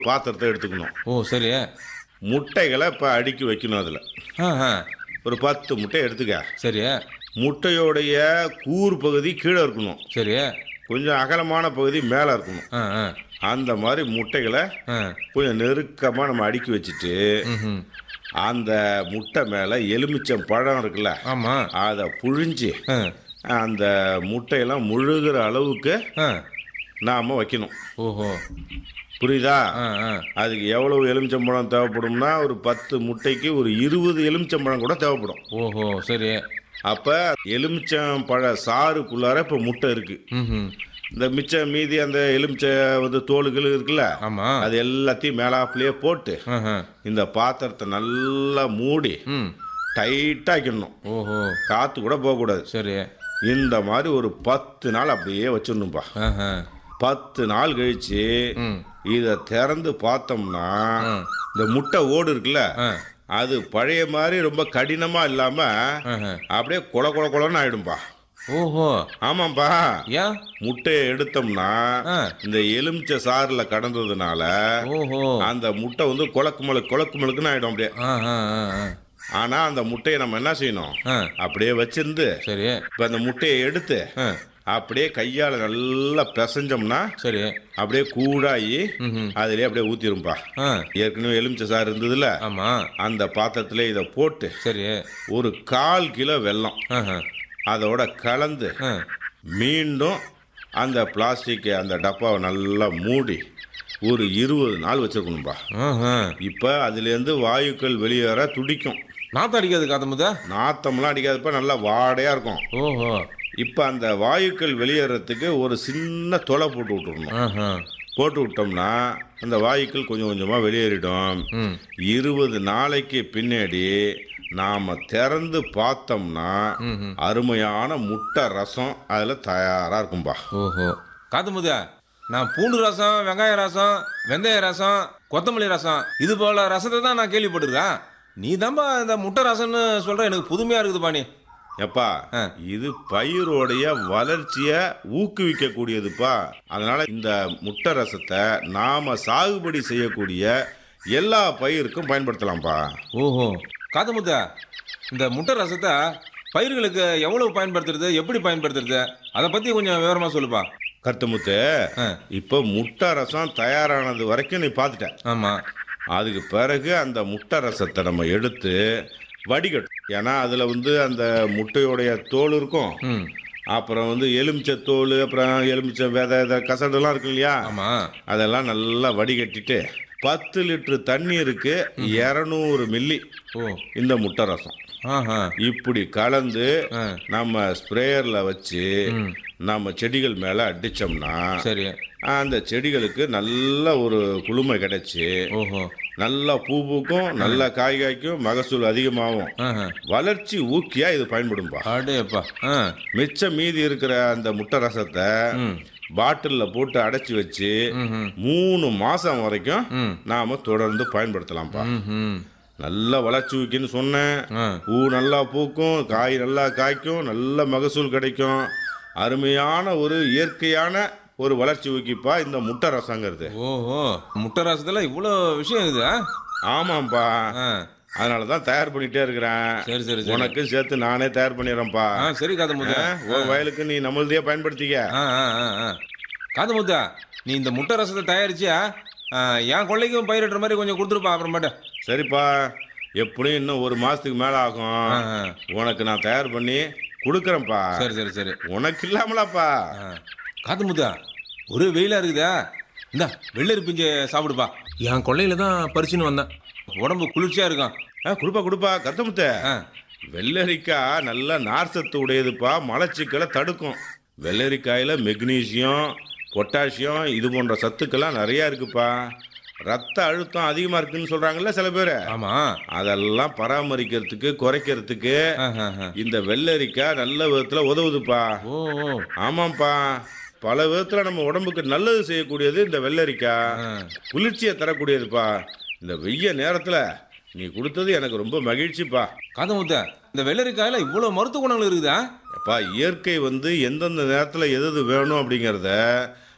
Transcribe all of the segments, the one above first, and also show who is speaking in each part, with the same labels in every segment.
Speaker 1: பாத்திரத்தை எடுத்துக்கணும்
Speaker 2: ஓ சரி
Speaker 1: முட்டைகளை இப்போ அடுக்கி வைக்கணும் அதில்
Speaker 2: ஆ ஆ
Speaker 1: ஒரு பத்து முட்டை எடுத்துக்க
Speaker 2: சரி
Speaker 1: முட்டையோடைய கூர் பகுதி கீழே இருக்கணும்
Speaker 2: சரி
Speaker 1: கொஞ்சம் அகலமான பகுதி மேலே இருக்கணும்
Speaker 2: ஆ ஆ
Speaker 1: அந்த மாதிரி முட்டைகளை
Speaker 2: ஆ
Speaker 1: கொஞ்சம் நெருக்கமாக நம்ம அடுக்கி வச்சுட்டு
Speaker 2: ம்
Speaker 1: அந்த முட்டை மேலே எலுமிச்சம் பழம் இருக்குல்ல
Speaker 2: ஆமாம்
Speaker 1: அதை புழிஞ்சு
Speaker 2: ஆ
Speaker 1: அந்த முட்டையெல்லாம் முழுகிற அளவுக்கு
Speaker 2: ஆ
Speaker 1: நாம் வைக்கணும்
Speaker 2: ஓஹோ
Speaker 1: புரியுதா
Speaker 2: ஆ ஆ
Speaker 1: அதுக்கு எவ்வளவு எலுமிச்சம்பழம் தேவைப்படும்னா ஒரு பத்து முட்டைக்கு ஒரு இருபது எலுமிச்சம்பழம் கூட தேவைப்படும்
Speaker 2: ஓஹோ சரி
Speaker 1: அப்போ எலுமிச்சம்பழ சாறுக்குள்ளார இப்போ முட்டை இருக்கு
Speaker 2: ம்
Speaker 1: இந்த மிச்சம் மீதி அந்த எலுமிச்சை வந்து தோலுகள் இருக்குல்ல
Speaker 2: ஆமாம்
Speaker 1: அது எல்லாத்தையும் மேலாப்புலேயே போட்டு
Speaker 2: ஆ ஆ
Speaker 1: இந்த பாத்திரத்தை நல்லா மூடி
Speaker 2: ம்
Speaker 1: டைட்டாக வைக்கணும்
Speaker 2: ஓஹோ
Speaker 1: காற்று கூட போகக்கூடாது
Speaker 2: சரி
Speaker 1: இந்த மாதிரி ஒரு பத்து நாள் அப்படியே வச்சிடணும்பா
Speaker 2: ஆஹா
Speaker 1: பத்து நாள் கழிச்சு
Speaker 2: ம்
Speaker 1: இதை திறந்து பார்த்தோம்னா
Speaker 2: ஆ.
Speaker 1: இந்த முட்டை ஓடு இருக்குல்ல
Speaker 2: ஆ
Speaker 1: அது பழைய மாதிரி ரொம்ப கடினமா இல்லாம
Speaker 2: ஆஹா.
Speaker 1: அப்படியே கொல கொல கொலன்னு ஆயிடும்பா
Speaker 2: ஓஹோ
Speaker 1: ஆமாம்பா
Speaker 2: ஏன்
Speaker 1: முட்டையை எடுத்தோம்னா
Speaker 2: ஆ.
Speaker 1: இந்த எலுமிச்சை சாறுல கடந்ததுனால
Speaker 2: ஓஹோ
Speaker 1: அந்த முட்டை வந்து குழக்கு மழுக்கு குழக்கு மழுக்குன்னு ஆயிடும் அப்படியே
Speaker 2: ஆ ஆ ஆ ஆ.
Speaker 1: ஆனா அந்த முட்டையை நம்ம என்ன செய்யணும்
Speaker 2: ஆ
Speaker 1: அப்படியே வச்சிருந்து
Speaker 2: சரி
Speaker 1: இப்ப அந்த முட்டையை எடுத்து
Speaker 2: ஆ
Speaker 1: அப்படியே கையால நல்லா பிசைஞ்சோம்னா
Speaker 2: சரி
Speaker 1: அப்படியே கூடாயி
Speaker 2: ம்
Speaker 1: அதிலே அப்படியே ஊத்திரும்பா
Speaker 2: ஆ
Speaker 1: ஏற்கனவே எலுமிச்சை சாறு இருந்ததுல
Speaker 2: ஆமாம்
Speaker 1: அந்த பாத்திரத்துல இதை போட்டு
Speaker 2: சரி
Speaker 1: ஒரு கால் கிலோ வெல்லம்
Speaker 2: ஆஹா
Speaker 1: அதோட கலந்து
Speaker 2: ஆ
Speaker 1: மீண்டும் அந்த பிளாஸ்டிக் அந்த டப்பாவை நல்லா மூடி ஒரு இருபது நாள் வச்சிருக்கணும்பா
Speaker 2: ஆஹா
Speaker 1: இப்போ அதுலேருந்து வாயுக்கள் வெளியேற துடிக்கும்
Speaker 2: நாத்தம் அடிக்காது காத்தமுதா
Speaker 1: நாத்தம்லாம் அடிக்காதப்ப நல்லா வாடையாக இருக்கும்
Speaker 2: ஓஹோ
Speaker 1: இப்போ அந்த வாயுக்கள் வெளியேறதுக்கு ஒரு சின்ன தொலை போட்டு விட்டுறணும்
Speaker 2: ஆஹா
Speaker 1: போட்டு விட்டோம்னா அந்த வாயுக்கள் கொஞ்சம் கொஞ்சமாக வெளியேறிடும்
Speaker 2: ம்
Speaker 1: இருபது நாளைக்கு பின்னாடி நாம் திறந்து பார்த்தோம்னா
Speaker 2: ம்ஹும்.
Speaker 1: அருமையான முட்டை ரசம் அதில் தயாராக இருக்கும்பா
Speaker 2: ஓஹோ காத்தமுதா நான் பூண்டு ரசம் வெங்காய ரசம் வெந்தய ரசம் கொத்தமல்லி ரசம் இது போல ரசத்தை தான் நான் கேள்விப்பட்டிருக்கேன் நீ தான்பா இந்த முட்டை ரசம்னு சொல்ற எனக்கு புதுமையா இருக்குதுப்பா நீ
Speaker 1: எப்பா
Speaker 2: ஆ.
Speaker 1: இது பயிரோடைய வளர்ச்சியை ஊக்குவிக்கக்கூடியதுப்பா அதனால இந்த முட்டை ரசத்தை நாம சாகுபடி செய்யக்கூடிய எல்லா பயிருக்கும் பயன்படுத்தலாம்ப்பா
Speaker 2: ஓஹோ காத்தமுத்தா இந்த முட்டை ரசத்தை பயிர்களுக்கு எவ்வளவு பயன்படுத்துறது எப்படி பயன்படுத்துறது அதை பத்தி கொஞ்சம் விவரமா சொல்லுப்பா
Speaker 1: கருத்துமுத்து
Speaker 2: ஆ
Speaker 1: இப்போ முட்டை ரசம் தயாரானது வரைக்கும் நீ பார்த்துட்ட
Speaker 2: ஆமா
Speaker 1: அதுக்கு பிறகு அந்த முட்டை ரசத்தை நம்ம எடுத்து வடிகட்டும் ஏன்னா அதில் வந்து அந்த முட்டையோடைய தோல் இருக்கும்
Speaker 2: ம்
Speaker 1: அப்புறம் வந்து எலுமிச்சை தோல் அப்புறம் எலுமிச்சை விதை இதை கசடெல்லாம் இருக்கு இல்லையா
Speaker 2: ஆமா
Speaker 1: அதெல்லாம் நல்லா வடிகட்டிட்டு பத்து லிட்டர் தண்ணீருக்கு இரநூறு மில்லி
Speaker 2: ஓ
Speaker 1: இந்த முட்டை ரசம்
Speaker 2: ஆஹா
Speaker 1: இப்படி கலந்து
Speaker 2: ஆ
Speaker 1: நம்ம ஸ்ப்ரேயரில் வச்சு
Speaker 2: ம்
Speaker 1: நம்ம செடிகள் மேலே அடித்தோம்னா
Speaker 2: சரி
Speaker 1: அந்த செடிகளுக்கு நல்ல ஒரு குளுமை கிடைச்சி
Speaker 2: ஓஹோ
Speaker 1: நல்லா பூ பூக்கும் நல்ல காய் காய்க்கும் மகசூல் அதிகமாகும்
Speaker 2: ஆஹா
Speaker 1: வளர்ச்சி ஊக்கியா இது பயன்படும்பா
Speaker 2: அடேப்பா ஆ
Speaker 1: மிச்சம் மீதி இருக்கிற அந்த முட்டை ரசத்தை
Speaker 2: ம்
Speaker 1: பாட்டிலில் போட்டு அடைச்சி வச்சு
Speaker 2: ம்
Speaker 1: மூணு மாசம் வரைக்கும்
Speaker 2: ம்
Speaker 1: நாம தொடர்ந்து பயன்படுத்தலாம்ப்பா
Speaker 2: ம் ம்
Speaker 1: நல்ல வளர்ச்சி ஊக்கின்னு சொன்னேன்
Speaker 2: ஆ
Speaker 1: பூ நல்லா பூக்கும் காய் நல்லா காய்க்கும் நல்ல மகசூல் கிடைக்கும் அருமையான ஒரு இயற்கையான ஒரு வளர்ச்சி ஊக்கிப்பா இந்த முட்டை ரசங்கிறது
Speaker 2: ஓஹோ முட்டை ரசத்துல இவ்வளோ விஷயம் இருக்குது ஆ?
Speaker 1: ஆமாம்ப்பா
Speaker 2: ஆ
Speaker 1: அதனால தான் தயார் பண்ணிட்டே இருக்கிறேன்
Speaker 2: சரி சரி சரி
Speaker 1: உனக்கும் சேர்த்து நானே தயார் பண்ணிடுறேன்ப்பா
Speaker 2: ஆ சரி காது முத்தா
Speaker 1: உன் வயலுக்கு நீ நம்மளதையே பயன்படுத்திக்க
Speaker 2: ஆ ஆ ஆ ஆ காது முத்தா நீ இந்த முட்டை ரசத்தை தயாரிச்சியா ஆ, என் கொள்ளைக்கும் பயிரிடுற மாதிரி கொஞ்சம் கொடுத்துருப்பா அப்புறமேட்டு
Speaker 1: சரிப்பா எப்படியும் இன்னும் ஒரு மாசத்துக்கு மேல ஆகும்
Speaker 2: ஆ ஆ
Speaker 1: உனக்கு நான் தயார் பண்ணி கொடுக்குறேன்ப்பா
Speaker 2: சரி சரி சரி
Speaker 1: உனக்கு இல்லாமலாப்பா
Speaker 2: ஆ காது முத்தா ஒரு வெயிலா இருக்குதா இந்தா வெள்ளரி பிஞ்சு சாப்பிடுப்பா என் கொள்ளையில தான் பறிச்சுன்னு வந்தேன் உடம்பு குளிர்ச்சியா இருக்கும்
Speaker 1: ஆ கொடுப்பா கொடுப்பா கத்தமுத்த
Speaker 2: ஆ
Speaker 1: வெள்ளரிக்காய் நல்ல நார் சத்து உடையதுப்பா மலச்சிக்கலை தடுக்கும் வெள்ளரிக்காயில் மெக்னீசியம் பொட்டாசியம் இது போன்ற சத்துக்கெல்லாம் நிறையா இருக்குப்பா ரத்த அழுத்தம் அதிகமாக இருக்குன்னு சொல்கிறாங்கல்ல சில பேர்
Speaker 2: ஆமா
Speaker 1: அதெல்லாம் பராமரிக்கிறதுக்கு குறைக்கிறதுக்கு
Speaker 2: ஆ, ஆ, ஆ.
Speaker 1: இந்த வெள்ளரிக்காய் நல்ல விதத்தில் உதவுதுப்பா
Speaker 2: ஓ ஓ
Speaker 1: ஆமாம்ப்பா பல விதத்தில் நம்ம உடம்புக்கு நல்லது செய்யக்கூடியது இந்த வெள்ளரிக்காய்
Speaker 2: ஆ.
Speaker 1: குளிர்ச்சியை தரக்கூடியதுப்பா இந்த வெய்ய நேரத்தில் நீ கொடுத்தது எனக்கு ரொம்ப மகிழ்ச்சிப்பா
Speaker 2: காது முத்தா இந்த வெள்ளரிக்காயில இவ்வளோ மருத்துவ குணங்கள் இருக்குதா
Speaker 1: அப்பா இயற்கை வந்து எந்தெந்த நேரத்தில் எது எது வேணும் அப்படிங்கிறத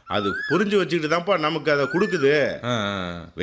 Speaker 1: அது புரிஞ்சு வச்சுக்கிட்டு தான்ப்பா நமக்கு அதை கொடுக்குது
Speaker 2: ஆ, ஆ.